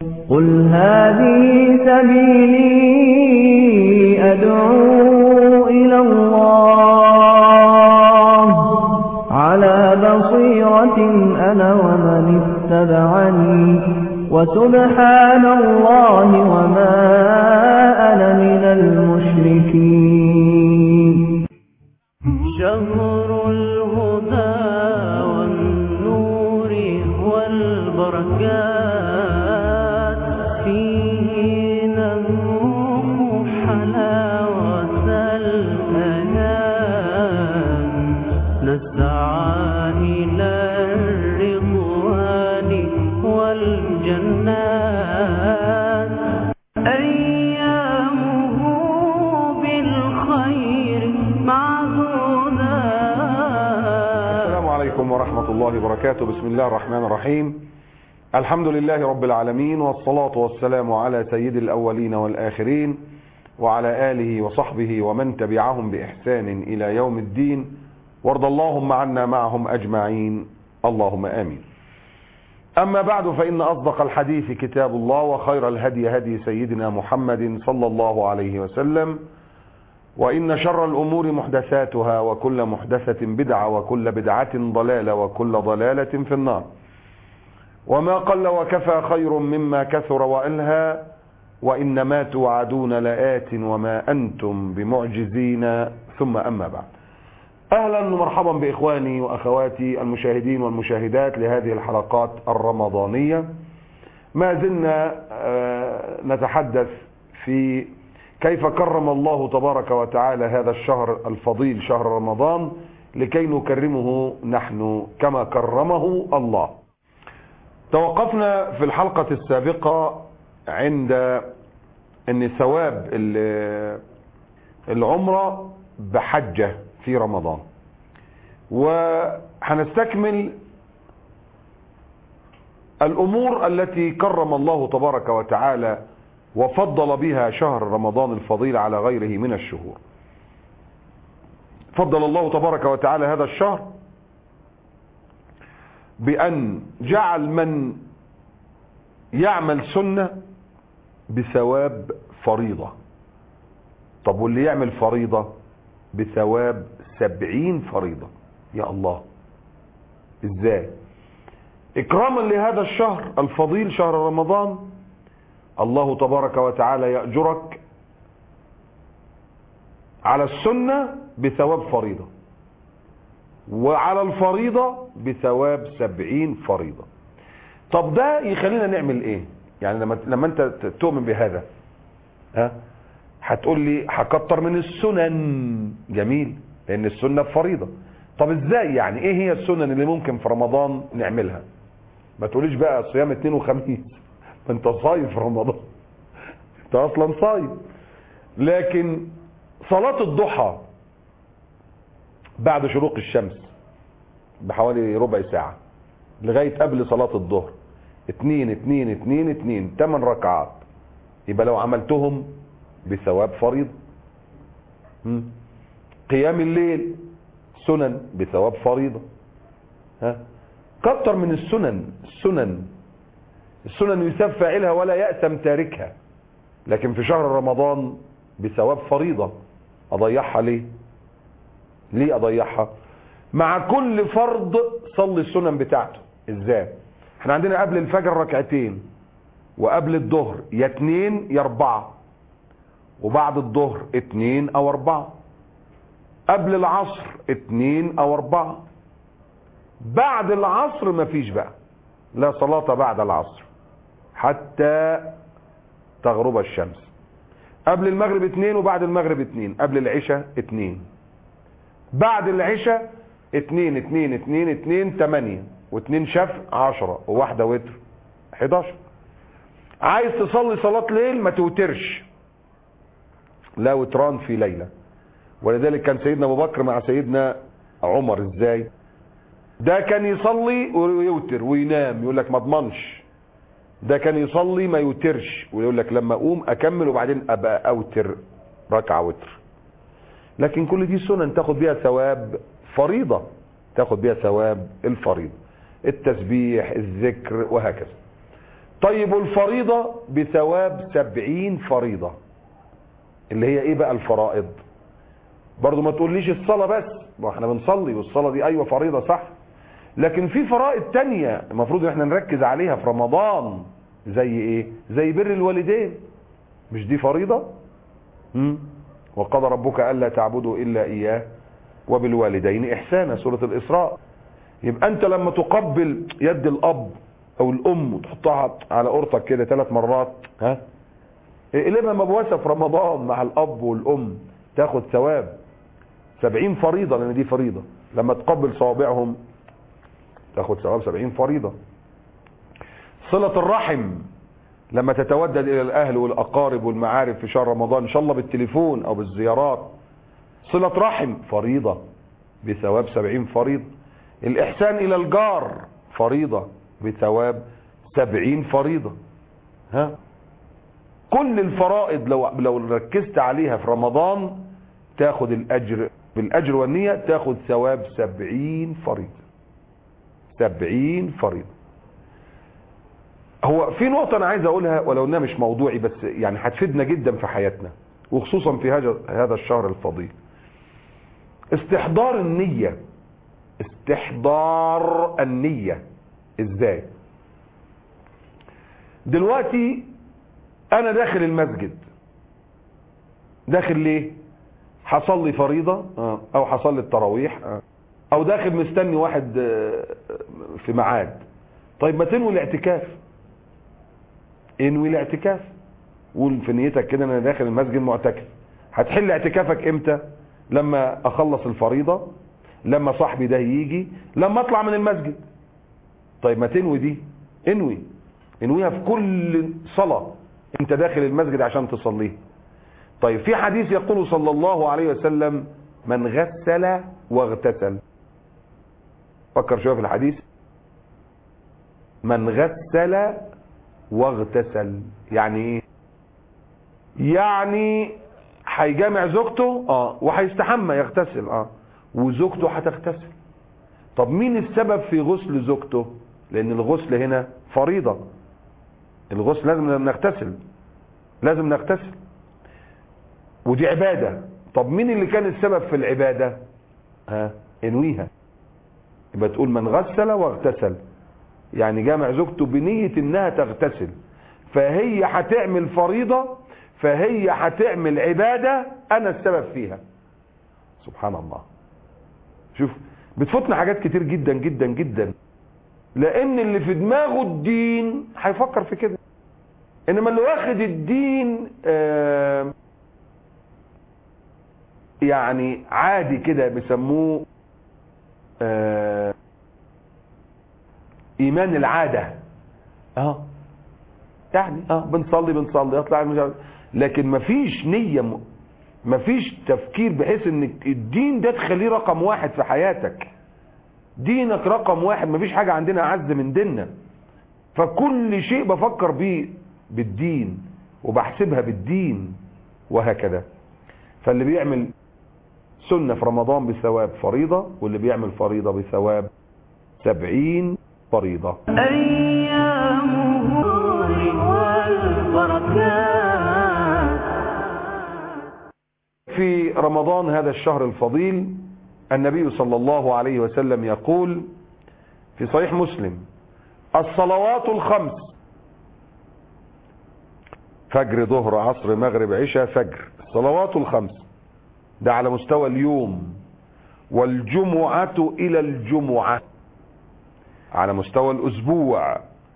قل هذه سبيلي أدعو إلى الله على بصيرة أنا ومن اتبعني وسبحان الله وما أنا من المشركين شهر الهدى والنور والبركات فيه نذوق حلاوة الأنام نسعى إلى الرضوان والجنات أيامه بالخير معدودات السلام عليكم ورحمة الله وبركاته بسم الله الرحمن الرحيم الحمد لله رب العالمين والصلاة والسلام على سيد الأولين والآخرين وعلى آله وصحبه ومن تبعهم بإحسان إلى يوم الدين وارض اللهم عنا معهم أجمعين اللهم آمين أما بعد فإن أصدق الحديث كتاب الله وخير الهدي هدي سيدنا محمد صلى الله عليه وسلم وإن شر الأمور محدثاتها وكل محدثة بدعة وكل بدعة ضلالة وكل ضلالة في النار وما قل وكفى خير مما كثر وألهى وإنما توعدون لآت وما أنتم بمعجزين ثم أما بعد أهلا ومرحبا بإخواني وأخواتي المشاهدين والمشاهدات لهذه الحلقات الرمضانية ما زلنا آه، نتحدث في كيف كرم الله تبارك وتعالى هذا الشهر الفضيل شهر رمضان لكي نكرمه نحن كما كرمه الله توقفنا في الحلقة السابقة عند ان ثواب ال- العمرة بحجة في رمضان وهنستكمل الامور التي كرم الله تبارك وتعالى وفضل بها شهر رمضان الفضيل على غيره من الشهور فضل الله تبارك وتعالى هذا الشهر بأن جعل من يعمل سنة بثواب فريضة طب واللي يعمل فريضة بثواب سبعين فريضة يا الله ازاي اكراما لهذا الشهر الفضيل شهر رمضان الله تبارك وتعالى يأجرك على السنة بثواب فريضة وعلى الفريضة بثواب سبعين فريضة طب ده يخلينا نعمل ايه يعني لما لما انت تؤمن بهذا ها هتقول لي هكتر من السنن جميل لان السنة فريضة طب ازاي يعني ايه هي السنن اللي ممكن في رمضان نعملها ما تقوليش بقى صيام اثنين وخميس ما انت صايم في رمضان انت اصلا صايم لكن صلاة الضحى بعد شروق الشمس بحوالي ربع ساعة لغاية قبل صلاة الظهر اتنين اتنين اتنين اتنين تمن ركعات يبقى لو عملتهم بثواب فريض مم. قيام الليل سنن بثواب فريضة ها كتر من السنن السنن السنن يثاب فاعلها ولا يأثم تاركها لكن في شهر رمضان بثواب فريضة اضيعها ليه ليه اضيعها مع كل فرض صلي السنن بتاعته ازاي احنا عندنا قبل الفجر ركعتين وقبل الظهر يا اتنين يا اربعة وبعد الظهر اتنين او اربعة قبل العصر اتنين او اربعة بعد العصر مفيش بقى لا صلاة بعد العصر حتى تغرب الشمس قبل المغرب اتنين وبعد المغرب اتنين قبل العشاء اتنين بعد العشاء اتنين اتنين اتنين اتنين تمانية واتنين شفع عشرة وواحدة وتر حداشر عايز تصلي صلاة ليل ما توترش لا وتران في ليلة ولذلك كان سيدنا ابو بكر مع سيدنا عمر ازاي ده كان يصلي ويوتر وينام يقول لك ما اضمنش ده كان يصلي ما يوترش ويقول لك لما اقوم اكمل وبعدين ابقى اوتر ركعه وتر لكن كل دي سنن تاخد بيها ثواب فريضه تاخد بيها ثواب الفريضه التسبيح الذكر وهكذا طيب الفريضة بثواب سبعين فريضة اللي هي ايه بقى الفرائض برضو ما تقوليش الصلاة بس ما احنا بنصلي والصلاة دي ايوه فريضة صح لكن في فرائض تانية المفروض ان احنا نركز عليها في رمضان زي ايه زي بر الوالدين مش دي فريضة مم. وقضى ربك الا تعبدوا الا اياه وبالوالدين احسانا سورة الاسراء يبقى انت لما تقبل يد الاب او الام وتحطها على قرطك كده ثلاث مرات ها اقلبها مبوسه في رمضان مع الاب والام تاخد ثواب سبعين فريضة لان دي فريضة لما تقبل صوابعهم تاخد ثواب سبعين فريضة صلة الرحم لما تتودد الى الاهل والاقارب والمعارف في شهر رمضان ان شاء الله بالتليفون او بالزيارات صلة رحم فريضة بثواب سبعين فريضة الاحسان الى الجار فريضة بثواب سبعين فريضة ها كل الفرائض لو لو ركزت عليها في رمضان تاخد الاجر بالاجر والنية تاخد ثواب سبعين فريضة سبعين فريضة هو في نقطة انا عايز اقولها ولو انها مش موضوعي بس يعني هتفيدنا جدا في حياتنا وخصوصا في هذا هذا الشهر الفضيل استحضار النية استحضار النية ازاي دلوقتي انا داخل المسجد داخل ليه حصلي فريضة آه. او حصلي التراويح آه. او داخل مستني واحد آه، في ميعاد طيب ما تنوي الاعتكاف انوي الاعتكاف قول في نيتك كده انا داخل المسجد معتكف هتحل اعتكافك امتى لما اخلص الفريضة لما صاحبي ده يجي لما اطلع من المسجد طيب ما تنوي دي انوي انويها في كل صلاة انت داخل المسجد عشان تصليه طيب في حديث يقول صلى الله عليه وسلم من غسل واغتسل فكر شوية في الحديث من غسل واغتسل يعني ايه يعني هيجامع زوجته اه وهيستحمى يغتسل اه وزوجته هتغتسل طب مين السبب في غسل زوجته لان الغسل هنا فريضة الغسل لازم نغتسل لازم نغتسل ودي عبادة طب مين اللي كان السبب في العبادة ها انويها يبقى تقول من غسل واغتسل يعني جامع زوجته بنية انها تغتسل فهي هتعمل فريضة فهي هتعمل عبادة انا السبب فيها سبحان الله شوف بتفوتنا حاجات كتير جدا جدا جدا لان اللي في دماغه الدين هيفكر في كده انما اللي واخد الدين آه يعني عادي كده بيسموه آه ايمان العادة اه يعني اه بنصلي بنصلي اطلع مش عارف. لكن مفيش نية م... مفيش تفكير بحيث ان الدين ده تخليه رقم واحد في حياتك دينك رقم واحد مفيش حاجة عندنا اعز من ديننا فكل شيء بفكر بيه بالدين وبحسبها بالدين وهكذا فاللي بيعمل سنة في رمضان بثواب فريضة واللي بيعمل فريضة بثواب سبعين فريضة أيامه والبركات في رمضان هذا الشهر الفضيل النبي صلى الله عليه وسلم يقول في صحيح مسلم الصلوات الخمس فجر ظهر عصر مغرب عشاء فجر الصلوات الخمس ده على مستوى اليوم والجمعة إلى الجمعة على مستوى الأسبوع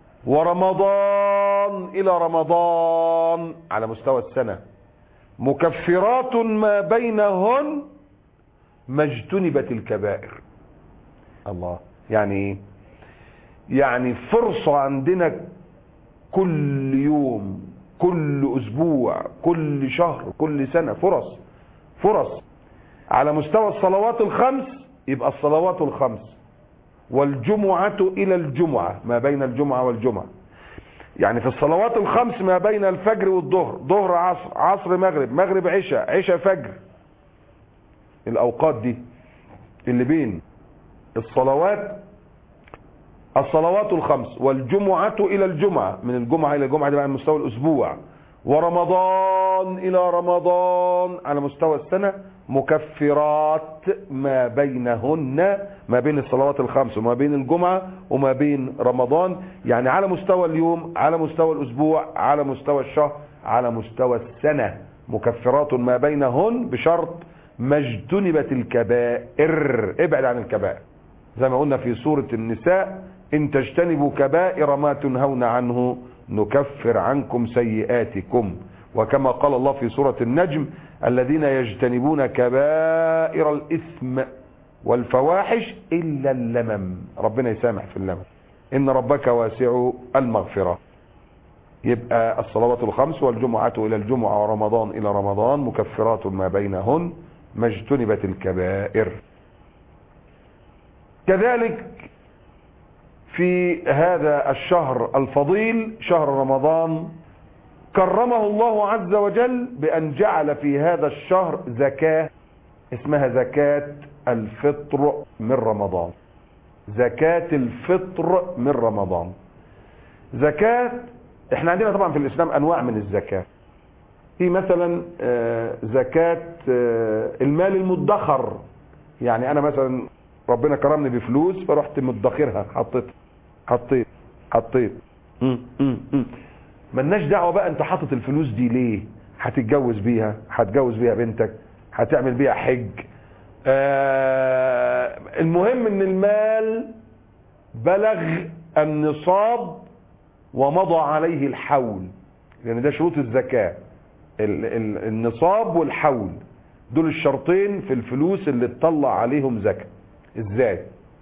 ورمضان إلى رمضان على مستوى السنة مكفرات ما بينهن ما اجتنبت الكبائر الله يعني ايه يعني فرصة عندنا كل يوم كل اسبوع كل شهر كل سنة فرص فرص على مستوى الصلوات الخمس يبقى الصلوات الخمس والجمعة الى الجمعة ما بين الجمعة والجمعة يعني في الصلوات الخمس ما بين الفجر والظهر ظهر عصر عصر مغرب مغرب عشاء عشاء فجر الاوقات دي اللي بين الصلوات الصلوات الخمس والجمعة إلى الجمعة من الجمعة إلى الجمعة ده بقى على مستوى الأسبوع ورمضان إلى رمضان على مستوى السنة مكفرات ما بينهن ما بين الصلوات الخمس وما بين الجمعة وما بين رمضان يعني على مستوى اليوم على مستوى الأسبوع على مستوى الشهر على مستوى السنة مكفرات ما بينهن بشرط ما اجتنبت الكبائر ابعد عن الكبائر زي ما قلنا في سورة النساء إن تجتنبوا كبائر ما تنهون عنه نكفر عنكم سيئاتكم وكما قال الله في سورة النجم الذين يجتنبون كبائر الإثم والفواحش إلا اللمم ربنا يسامح في اللمم إن ربك واسع المغفرة يبقى الصلوات الخمس والجمعة إلى الجمعة ورمضان إلى رمضان مكفرات ما بينهن ما اجتنبت الكبائر كذلك في هذا الشهر الفضيل شهر رمضان كرمه الله عز وجل بأن جعل في هذا الشهر زكاة اسمها زكاة الفطر من رمضان زكاة الفطر من رمضان زكاة احنا عندنا طبعا في الإسلام أنواع من الزكاة في مثلا آه، زكاة آه، المال المدخر يعني أنا مثلا ربنا كرمني بفلوس فرحت مدخرها حطيت حطيت حطيت مم، مم، مم. ملناش دعوه بقى انت حاطط الفلوس دي ليه هتتجوز بيها هتجوز بيها بنتك هتعمل بيها حج آه المهم ان المال بلغ النصاب ومضى عليه الحول لان ده شروط الزكاه ال- ال- النصاب والحول دول الشرطين في الفلوس اللي تطلع عليهم زكاه ازاي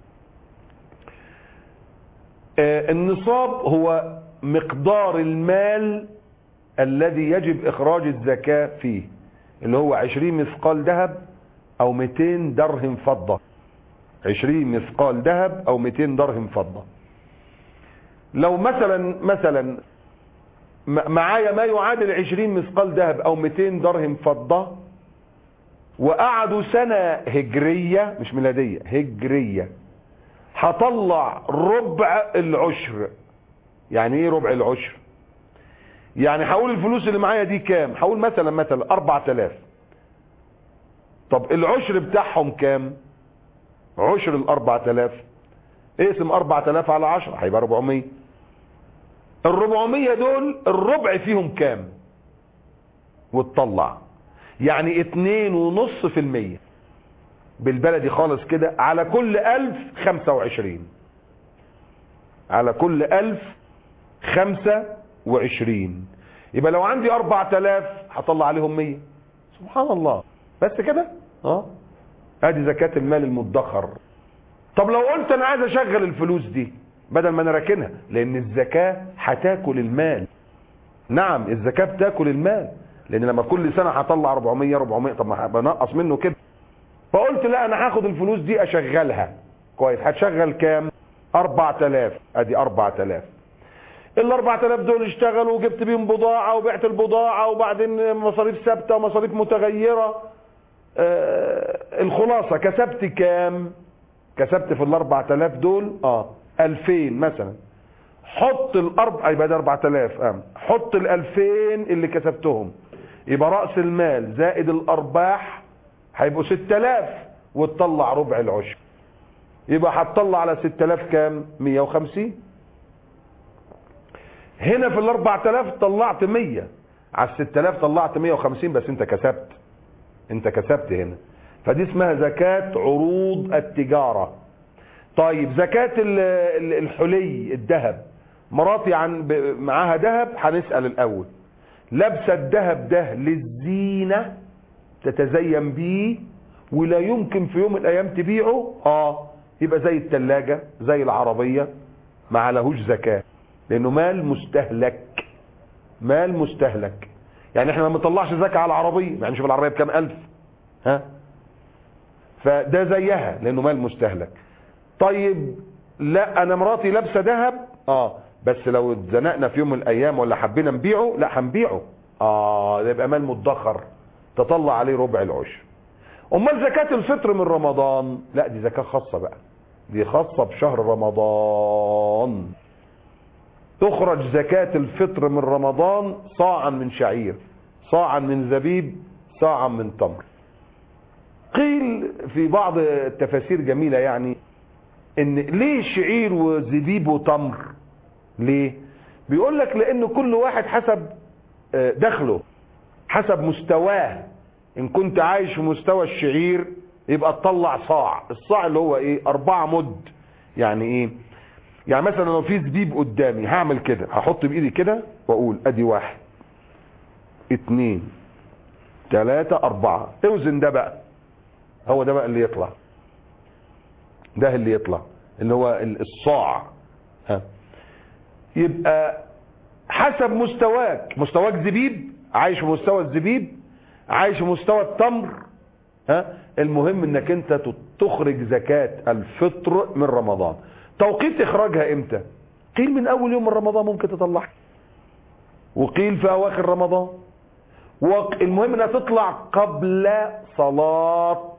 آه، النصاب هو مقدار المال الذي يجب اخراج الزكاة فيه اللي هو 20 مثقال ذهب او 200 درهم فضة 20 مثقال ذهب او 200 درهم فضة لو مثلا مثلا م- معايا ما يعادل 20 مثقال ذهب او 200 درهم فضة وقعدوا سنة هجرية مش ميلادية هجرية هطلع ربع العشر يعني ايه ربع العشر يعني هقول الفلوس اللي معايا دي كام هقول مثلا مثلا 4000 طب العشر بتاعهم كام عشر ال 4000 اقسم 4000 على 10 هيبقى 400 ال 400 دول الربع فيهم كام وتطلع يعني اتنين ونص في المية بالبلدي خالص كده على كل ألف خمسة وعشرين على كل ألف خمسة وعشرين يبقى لو عندي أربع تلاف هطلع عليهم مية سبحان الله بس كده اه ادي زكاة المال المدخر طب لو قلت انا عايز اشغل الفلوس دي بدل ما انا راكنها لان الزكاة هتاكل المال نعم الزكاة بتاكل المال لان لما كل سنة هطلع 400 400 طب ما بنقص منه كده فقلت لا انا هاخد الفلوس دي اشغلها كويس هتشغل كام 4000 ادي 4000 ال 4000 دول اشتغلوا وجبت بيهم بضاعة وبعت البضاعة وبعدين مصاريف ثابتة ومصاريف متغيرة آه الخلاصة كسبت كام كسبت في ال 4000 دول اه 2000 مثلا حط الاربع يبقى ده 4000 اه حط ال 2000 اللي كسبتهم يبقى راس المال زائد الارباح هيبقوا 6000 وتطلع ربع العشر يبقى هتطلع على 6000 كام 150 هنا في ال 4000 طلعت 100 على ال 6000 طلعت 150 بس انت كسبت انت كسبت هنا فدي اسمها زكاة عروض التجارة طيب زكاة ال- ال- الحلي الذهب مراتي عن ب- معاها ذهب هنسأل الأول لابسة الذهب ده للزينة تتزين بيه ولا يمكن في يوم من الأيام تبيعه اه يبقى زي التلاجة زي العربية ما عليهوش زكاة لأنه مال مستهلك مال مستهلك يعني احنا ما بنطلعش زكاة على العربية يعني شوف العربية بكام ألف ها فده زيها لانه مال مستهلك طيب لا انا مراتي لابسه ذهب اه بس لو اتزنقنا في يوم من الايام ولا حبينا نبيعه لا هنبيعه اه ده يبقى مال مدخر تطلع عليه ربع العشر امال زكاه الفطر من رمضان لا دي زكاه خاصه بقى دي خاصة بشهر رمضان تخرج زكاة الفطر من رمضان صاعا من شعير صاعا من زبيب صاعا من تمر قيل في بعض التفاسير جميلة يعني ان ليه شعير وزبيب وتمر ليه بيقول لك لان كل واحد حسب آه، دخله حسب مستواه ان كنت عايش في مستوى الشعير يبقى تطلع صاع الصاع اللي هو ايه اربعة مد يعني ايه يعني مثلا لو في زبيب قدامي هعمل كده هحط بايدي كده واقول ادي واحد اتنين تلاتة اربعة اوزن ده بقى هو ده بقى اللي يطلع ده اللي يطلع اللي هو الصاع ها يبقى حسب مستواك مستواك زبيب عايش في مستوى الزبيب عايش في مستوى التمر ها المهم انك انت تخرج زكاة الفطر من رمضان توقيت اخراجها امتى قيل من اول يوم من رمضان ممكن تطلعها وقيل في اواخر رمضان والمهم انها تطلع قبل صلاة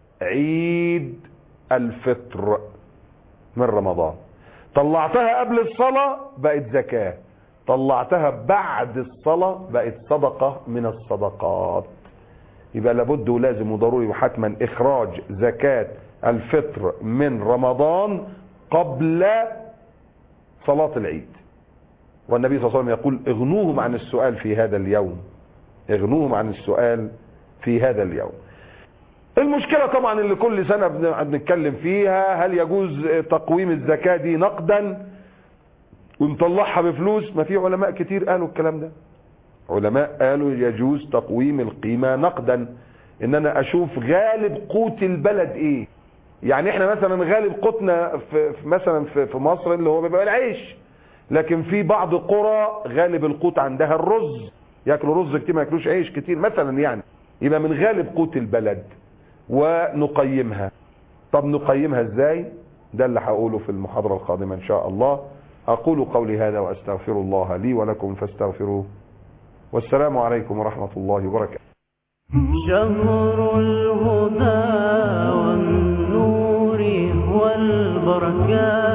عيد الفطر من رمضان طلعتها قبل الصلاة بقت زكاة طلعتها بعد الصلاة بقت صدقة من الصدقات يبقى لابد ولازم وضروري وحتما اخراج زكاة الفطر من رمضان قبل صلاة العيد والنبي صلى الله عليه وسلم يقول اغنوهم عن السؤال في هذا اليوم اغنوهم عن السؤال في هذا اليوم المشكلة طبعا اللي كل سنة بنتكلم فيها هل يجوز تقويم الزكاة دي نقدا ونطلعها بفلوس ما في علماء كتير قالوا الكلام ده علماء قالوا يجوز تقويم القيمة نقدا ان انا اشوف غالب قوت البلد ايه يعني احنا مثلا غالب قوتنا في في مثلا في, في مصر اللي هو بيبقى العيش لكن في بعض قرى غالب القوت عندها الرز ياكلوا رز كتير ما ياكلوش عيش كتير مثلا يعني يبقى من غالب قوت البلد ونقيمها طب نقيمها ازاي ده اللي هقوله في المحاضرة القادمة ان شاء الله اقول قولي هذا واستغفر الله لي ولكم فاستغفروه والسلام عليكم ورحمة الله وبركاته شهر الهدى والنور والبركات